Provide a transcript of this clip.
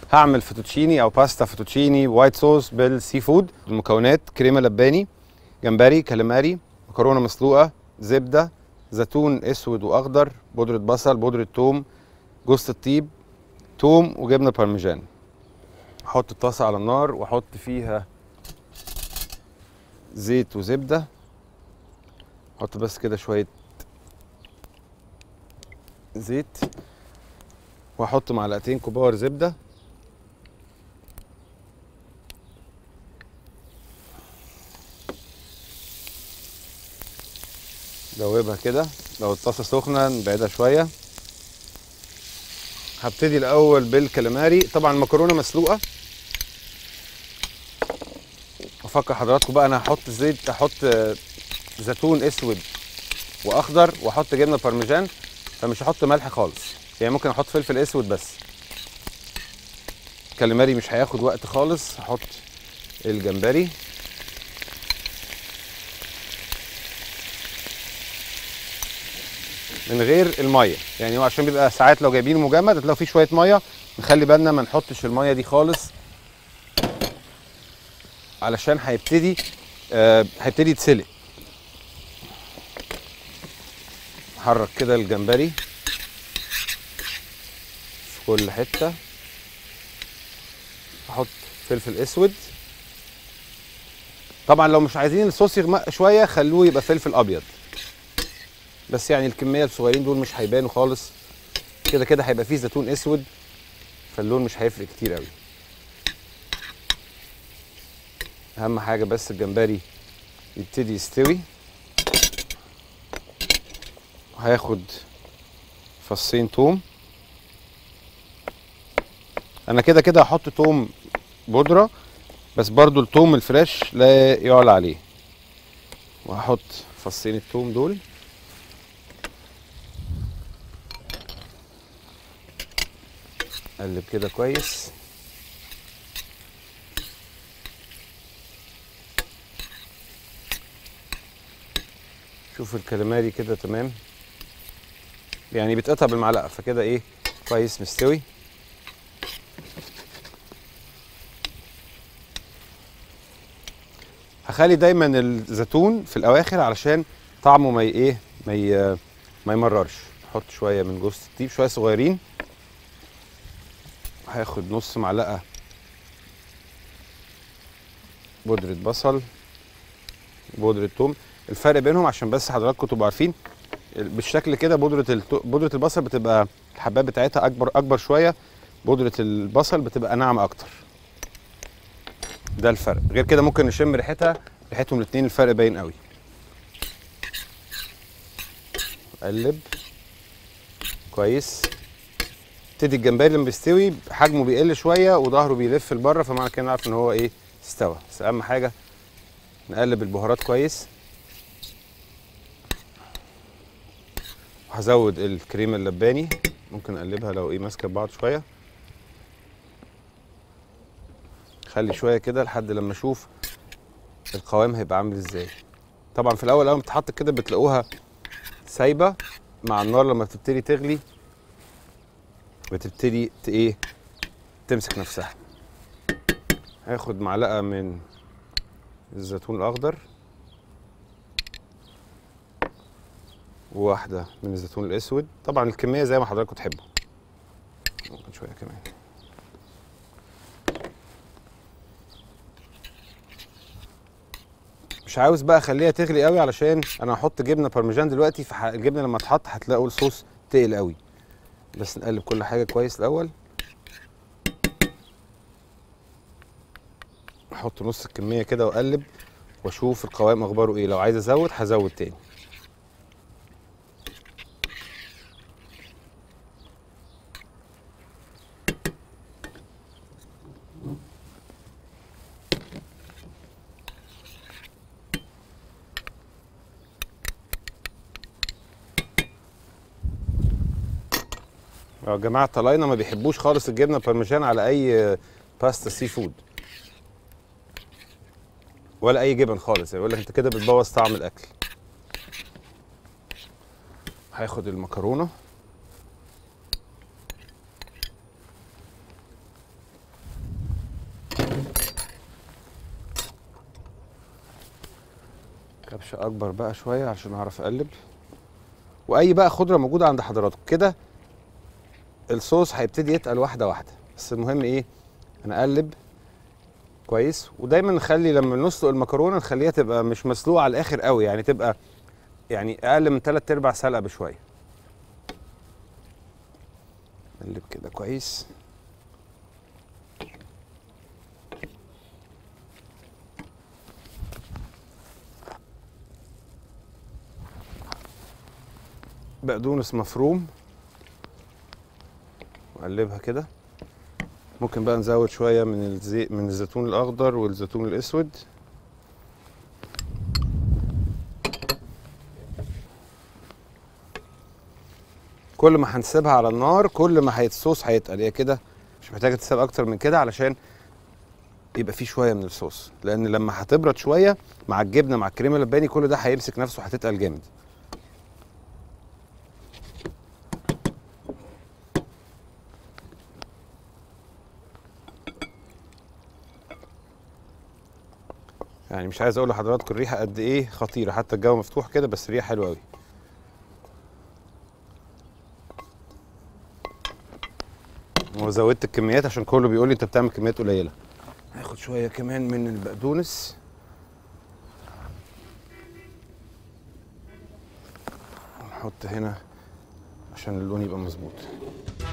هعمل فوتوتشيني او باستا فوتوتشيني وايت صوص بالسي فود المكونات كريمه لباني جمبري كاليماري مكرونه مسلوقه زبده زيتون اسود واخضر بودره بصل بودره ثوم جوز الطيب ثوم وجبنه بارميجان احط الطاسه على النار واحط فيها زيت وزبده احط بس كده شويه زيت واحط معلقتين كبار زبده دوبها كده لو الطاسه سخنه نبعدها شويه هبتدي الاول بالكاليماري طبعا المكرونه مسلوقه افكر حضراتكم بقى انا هحط زيت احط آه، زيتون اسود واخضر واحط جبنه بارميجان فمش هحط ملح خالص يعني ممكن احط فلفل اسود بس الكاليماري مش هياخد وقت خالص هحط الجمبري من غير الميه يعني هو عشان بيبقى ساعات لو جايبينه مجمد هتلاقوا فيه شويه ميه نخلي بالنا ما نحطش الميه دي خالص علشان هيبتدي آه هيبتدي يتسلق حرك كده الجمبري في كل حته احط فلفل اسود طبعا لو مش عايزين الصوص يغمق شويه خلوه يبقى فلفل ابيض بس يعني الكميه الصغيرين دول مش هيبانوا خالص كده كده هيبقى فيه زيتون اسود فاللون مش هيفرق كتير قوي اهم حاجه بس الجمبري يبتدي يستوي هياخد فصين توم انا كده كده هحط توم بودره بس برضو التوم الفريش لا يعلى عليه وهحط فصين التوم دول قلب كده كويس شوف الكاليماري كده تمام يعني بيتقطع بالمعلقه فكده ايه كويس مستوي هخلي دايما الزيتون في الاواخر علشان طعمه ما ي- ايه ما ي- ما يمررش احط شويه من جوز الطيب شويه صغيرين هاخد نص معلقه بودره بصل بودره ثوم الفرق بينهم عشان بس حضراتكم تبقوا عارفين بالشكل كده بودره التو... بودره البصل بتبقى الحبات بتاعتها اكبر اكبر شويه بودره البصل بتبقى ناعمه اكتر ده الفرق غير كده ممكن نشم ريحتها ريحتهم الاثنين الفرق باين قوي قلب كويس ابتدي الجمبري لما بيستوي حجمه بيقل شويه وظهره بيلف لبره فمعنى كده نعرف ان هو ايه استوى بس اهم حاجه نقلب البهارات كويس وهزود الكريمه اللباني ممكن اقلبها لو ايه ماسكه ببعض شويه خلي شويه كده لحد لما اشوف القوام هيبقى عامل ازاي طبعا في الاول اول ما بتتحط كده بتلاقوها سايبه مع النار لما بتبتدي تغلي بتبتدي ت- ايه تمسك نفسها هاخد معلقه من الزيتون الاخضر وواحده من الزيتون الاسود طبعا الكميه زي ما حضراتكم تحبوا ممكن شويه كمان مش عاوز بقى اخليها تغلي قوي علشان انا هحط جبنه بارميجان دلوقتي فالجبنه لما تحط هتلاقوا الصوص تقل قوي بس نقلب كل حاجه كويس الاول احط نص الكميه كده واقلب واشوف القوام اخباره ايه لو عايز ازود هزود تاني يا جماعه الطلاينه ما بيحبوش خالص الجبنه بارميجان على اي باستا سي فود ولا اي جبن خالص يعني يقول لك انت كده بتبوظ طعم الاكل هاخد المكرونه كبشه اكبر بقى شويه عشان اعرف اقلب واي بقى خضره موجوده عند حضراتكم كده الصوص هيبتدي يتقل واحده واحده بس المهم ايه انا اقلب كويس ودايما نخلي لما نسلق المكرونه نخليها تبقى مش مسلوقه على الاخر قوي يعني تبقى يعني اقل من 3 ارباع سلقه بشويه نقلب كده كويس بقدونس مفروم وقلبها كده ممكن بقى نزود شويه من الزيت من الزيتون الاخضر والزيتون الاسود كل ما هنسيبها على النار كل ما هي- الصوص هيتقل هي كده مش محتاجه تسيب اكتر من كده علشان يبقى فيه شويه من الصوص لان لما هتبرد شويه مع الجبنه مع الكريمه اللباني كل ده هيمسك نفسه هتتقل جامد يعني مش عايز اقول لحضراتكم الريحه قد ايه خطيره حتى الجو مفتوح كده بس الريحه حلوه قوي وزودت الكميات عشان كله بيقول لي انت بتعمل كميات قليله هاخد شويه كمان من البقدونس نحط هنا عشان اللون يبقى مظبوط